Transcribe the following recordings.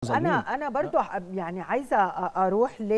انا انا برضو يعني عايزه اروح ل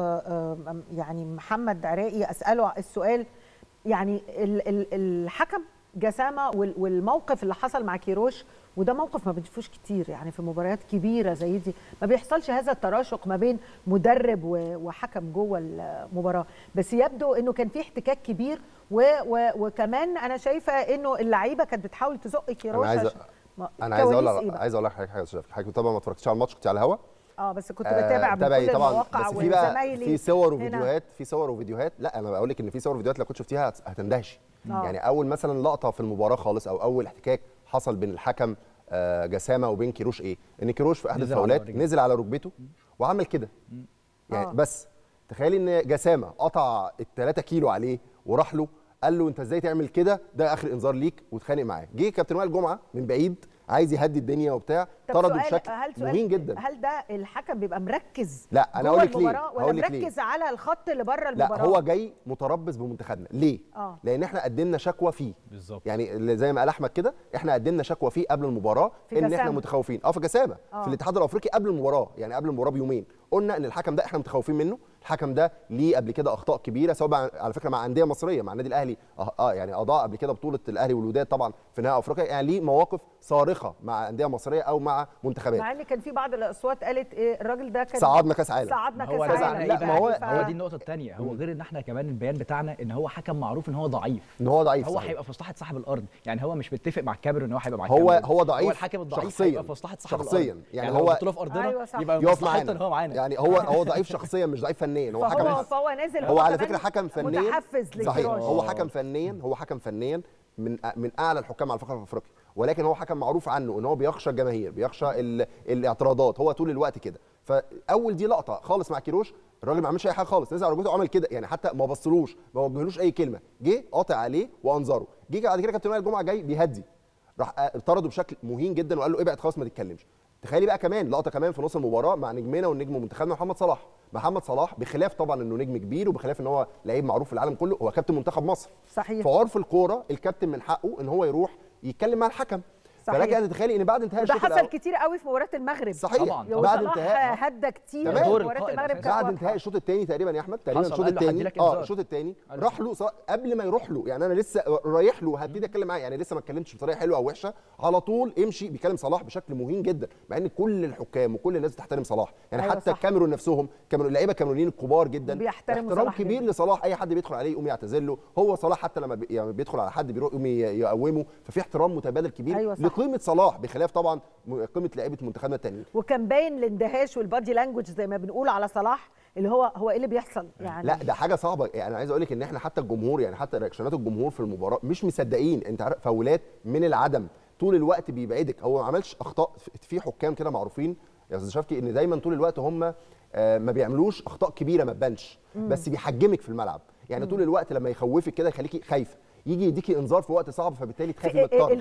يعني محمد عراقي اساله السؤال يعني ال- ال- الحكم جسامه وال- والموقف اللي حصل مع كيروش وده موقف ما بنشوفوش كتير يعني في مباريات كبيره زي دي ما بيحصلش هذا التراشق ما بين مدرب و- وحكم جوه المباراه بس يبدو انه كان في احتكاك كبير و و وكمان انا شايفه انه اللعيبه كانت بتحاول تزق كيروش انا عايز عشان- ما- انا عايز اقول الكواليس إيه بقى؟ عايز اقول لك حاجه حاجه شايف حضرتك طبعا ما اتفرجتش على الماتش كنت على الهوا اه بس كنت آه، بتابع من تابعي كل طبعا المواقع بس في بقى وزمايلي في صور هنا. وفيديوهات في صور وفيديوهات لا انا بقول لك ان في صور وفيديوهات لو كنت شفتيها هت- هتندهشي آه. يعني اول مثلا لقطه في المباراه خالص او اول احتكاك حصل بين الحكم آه، جسامه وبين كيروش ايه ان كيروش في احد نزل على الفاولات رجله. نزل على ركبته وعمل كده يعني آه. بس تخيلي ان جسامه قطع ال 3 كيلو عليه وراح له قال له انت ازاي تعمل كده ده اخر انذار ليك واتخانق معاه جه كابتن وائل جمعه من بعيد عايز يهدي الدنيا وبتاع طب طرده سؤال بشكل هل سؤال مهين جدا هل ده الحكم بيبقى مركز لا، أنا جوه أقول لك ليه، المباراة ولا هقول لك ليه. مركز على الخط اللي بره لا المباراه هو جاي متربص بمنتخبنا ليه آه. لان احنا قدمنا شكوى فيه بالظبط. يعني اللي زي ما قال احمد كده احنا قدمنا شكوى فيه قبل المباراه في ان احنا جسامة. متخوفين اه في جسامه آه. في الاتحاد الافريقي قبل المباراه يعني قبل المباراه بيومين قلنا ان الحكم ده احنا متخوفين منه الحكم ده ليه قبل كده اخطاء كبيره سواء مع- على فكره مع انديه مصريه مع النادي الاهلي اه, آه يعني اضاع قبل كده بطوله الاهلي والوداد طبعا في نهائي افريقيا يعني ليه مواقف صارخه مع انديه مصريه او مع منتخبات مع ان كان في بعض الاصوات قالت ايه الراجل ده كان صعدنا كاس عالم صعدنا هو كاس ده عالم لا، ما هو- يعني ف- هو دي النقطه الثانيه هو غير ان احنا كمان البيان بتاعنا ان هو حكم معروف ان هو ضعيف ان هو ضعيف هو صحيح. هيبقى في مصلحه صاحب الارض يعني هو مش متفق مع الكاميرون ان هو هيبقى مع هو الكاميرون هو ضعيف هو الحكم الضعيف شخصيا هيبقى في مصلحه صاحب شخصيا الارض يعني لو هو البطوله في ارضنا أيوة صح. يبقى يقف مصلحتنا معانا ان هو معانا يعني هو هو ضعيف شخصيا مش ضعيف فنيا هو حكم فهو فهو نازل هو على كمان فكره حكم فنيا متحفز صحيح لكيروش هو حكم فنيا هو حكم فنيا من من اعلى الحكام على فكره في افريقيا ولكن هو حكم معروف عنه ان هو بيخشى الجماهير بيخشى ال... الاعتراضات هو طول الوقت كده فاول دي لقطه خالص مع كيروش الراجل ما عملش اي حاجه خالص نزل على ركبته وعمل كده يعني حتى ما بصلوش ما وجهلوش اي كلمه جه قاطع عليه وانظره جه بعد كده كابتن وائل جمعه جاي بيهدي راح طرده بشكل مهين جدا وقال له ابعد خلاص ما تتكلمش تخيلي بقى كمان لقطه كمان في نص المباراه مع نجمنا والنجم منتخبنا محمد صلاح محمد صلاح بخلاف طبعا انه نجم كبير وبخلاف ان هو لعيب معروف في العالم كله هو كابتن منتخب مصر صحيح في عرف الكوره الكابتن من حقه ان هو يروح يتكلم مع الحكم صحيح. فلك ان تتخيلي ان بعد انتهاء وده الشوط حصل الأول- كتير قوي في مباراه المغرب صحيح طبعاً. يا بعد صلاح انتهاء هدى كتير تمام. في دور مباراه القائد المغرب أساساً. كانت بعد واضحة. انتهاء الشوط الثاني تقريبا يا احمد تقريبا حصل، الشوط قال له الثاني هديلك اه إنذار. الشوط الثاني قال له راح له ص- قبل ما يروح له يعني انا لسه رايح له هبتدي اتكلم معاه يعني لسه ما اتكلمتش بطريقه حلوه او وحشه على طول امشي بيكلم صلاح بشكل مهين جدا مع ان كل الحكام وكل الناس بتحترم صلاح يعني أيوة حتى صح. الكاميرون نفسهم كاميرون اللعيبه الكاميرونيين الكبار جدا بيحترموا احترام صلاح كبير جداً. لصلاح اي حد بيدخل عليه يقوم يعتذر له هو صلاح حتى لما بي يعني بيدخل على حد بيروح يقوم ي- يقومه ففي احترام متبادل كبير أيوة صح. لقيمه صلاح بخلاف طبعا م- قيمه لعيبه منتخبنا التانيين وكان باين الاندهاش والبادي لانجوج زي ما بنقول على صلاح اللي هو هو ايه اللي بيحصل يعني لا ده حاجه صعبه يعني انا عايز اقول لك ان احنا حتى الجمهور يعني حتى رياكشنات الجمهور في المباراه مش مصدقين انت عارف فاولات من العدم طول الوقت بيبعدك هو ما عملش اخطاء في حكام كده معروفين يا استاذ شفقي ان دايما طول الوقت هم آه، ما بيعملوش اخطاء كبيره ما تبانش بس بيحجمك في الملعب يعني طول الوقت لما يخوفك كده يخليكي خايفه يجي يديكي انذار في وقت صعب فبالتالي تخافي من في- الطرد